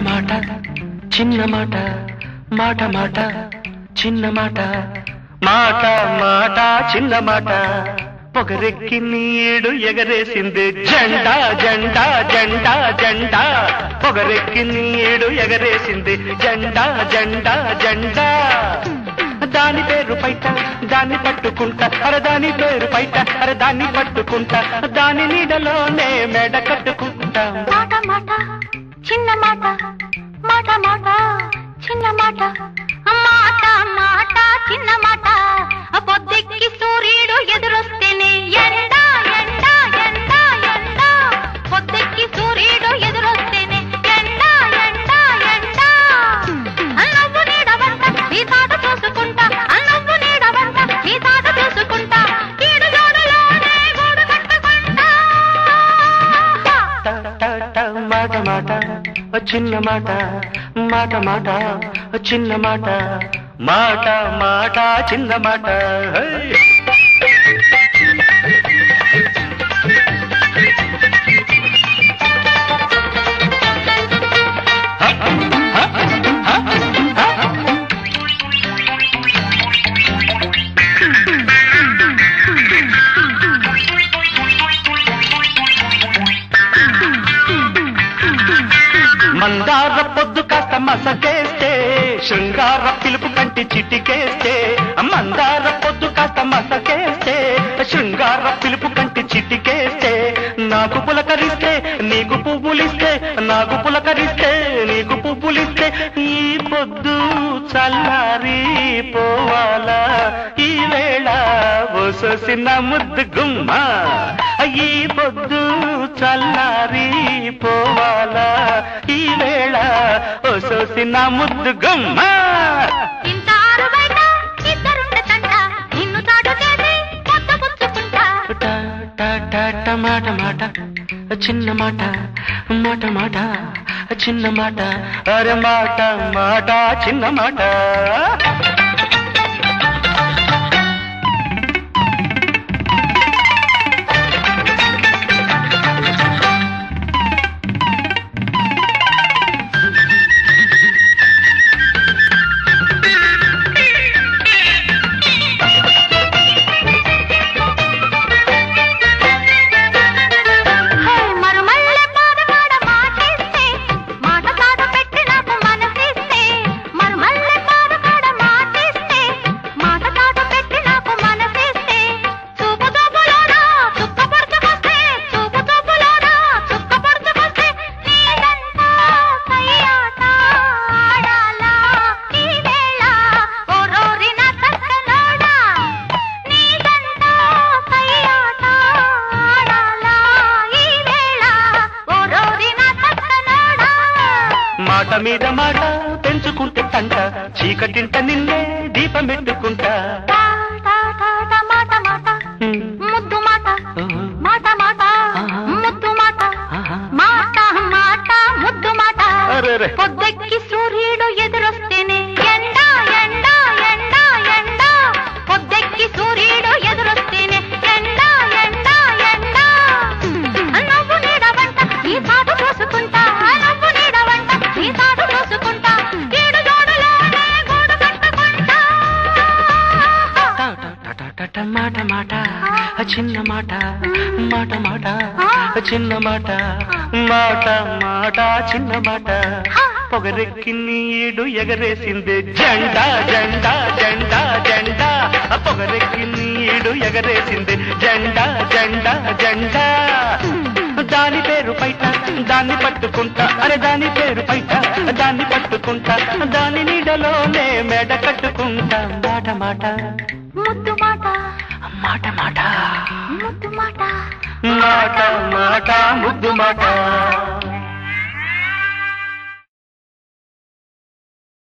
మాట చిన్న మాట మాట మాట చిన్న మాట మాట మాట చిన్న మాట పొగరెక్కి నీడు ఎగరేసింది జెండా జెండా జెండా జెండా పొగరెక్కి నీడు ఎగరేసింది జెండా జెండా జెండా దాని పేరు పైట దాన్ని పట్టుకుంటా అరే దాని పేరు పైట అరే దాన్ని పట్టుకుంటా దాని నీడలోనే మెడ కట్టుకుంటా మాట మాట చిన్న మాట మాట మాట చిన్న మాట మాట మాట చిన్న మాట పొద్దెక్కి సూర్యుడు ఎదురొస్తేనే ఎండ ఎండ ఎండ ఎండ పొద్దెక్కి సూర్యుడు ఎదురొస్తేనే ఎండ ఎండ ఎండ అన్నవ్వు నీడవంట నీ తాట చూసుకుంటా అన్నవ్వు నీడవంట నీ తాట చూసుకుంటా కీడు జోడులోనే గూడు కట్టుకుంటా ట, ట, ట, మాట మాట ఓ చిన్న మాట మాట మాట ఓ చిన్న మాట మాట మాట చిన్న మాట హై! మందార పొద్దు కాస్త మసకేస్తే శృంగార పిలుపు కంటి చిటికేస్తే మందార పొద్దు కాస్త మసకేస్తే శృంగార పిలుపు కంటి చిటికేస్తే నాకు పులకరిస్తే నీకు పువ్వులిస్తే నాకు పులకరిస్తే నీకు పువ్వులిస్తే ఈ పొద్దు చల్లారి పోవాలా ఈ వేళ ఒసొసిన ముద్దు గుమ్మ ఈ పొద్దు చల్లారి పోవాలా ఈ వేళ ఒసొసిన ముద్దు గుమ్మ ఇంత ఆరుబయట ఇద్దరుండకంట నిన్ను చాటు చేసి కొత్త పుచ్చుకుంటా ట, ట, ట, ట, మాట మాట చిన్న మాట మాట మాట చిన్న మాట అరే మాట మాట చిన్న మాట హే మరుమల్లె పాదకాడ మాటేస్తే మాట చాటు పెట్టి నాకు మనసిస్తే మరుమల్లె పాదకాడ మాటేస్తే మాట చాటు పెట్టి నాకు మనసిస్తే చూపు చూపులోనా చుక్క పడుచుకొస్తే చూపు చూపులోనా చుక్క పడుచుకొస్తే నీదంతా కయ్యాట ఆడాలా ఈ వేళ ఓ రోరిన చక్కనోడా నీదంతా కయ్యాట ఆడాలా ఈ వేళ ఓ రోరిన చక్కనోడా మాట మీద మాట పెంచుకుంటే తంట చీకటింట నిన్నే దీపం పెట్టుకుంటా టా టా టా టా మాట మాట హ్మ్. ముద్దు మాట ఓహో. మాట మాట ఆహా. ముద్దు మాట ఆహా. మాట మాట ముద్దు మాట అరెరే. పొద్దెక్కి సూర్యుడు ఎదురొస్తేనే ఎండ ఎండ ఎండ ఎండ పొద్దెక్కి సూర్యుడు ఎదురొస్తేనే ఎండ ఎండ ఎండ నవ్వు నీడవంట ఈ తాటు చూసుకుంటా నవ్వు నీడవంట ఈ తాటు చూసుకుంటా ఏడు జోడులోనే గూడు కట్టుకుంటా ట, ట, ట, ట, ట, మాట మాట చిన్న మాట మాట మాట చిన్న మాట మాట మాట చిన్న మాట పొగరెక్కి నీడు ఎగరేసింది జెండా జెండా జెండా జెండా పొగరెక్కి నీడు ఎగరేసింది జెండా జెండా జెండా దాని పేరు పైట దాన్ని పట్టుకుంటా అరే దాని పేరు పైట దాన్ని పట్టుకుంటా దాని నీడలోనే మెడ కట్టుకుంటా మాట మాట ముద్దు మాట మాట మాట ముద్దు మాట మాట మాట ముద్దు మాట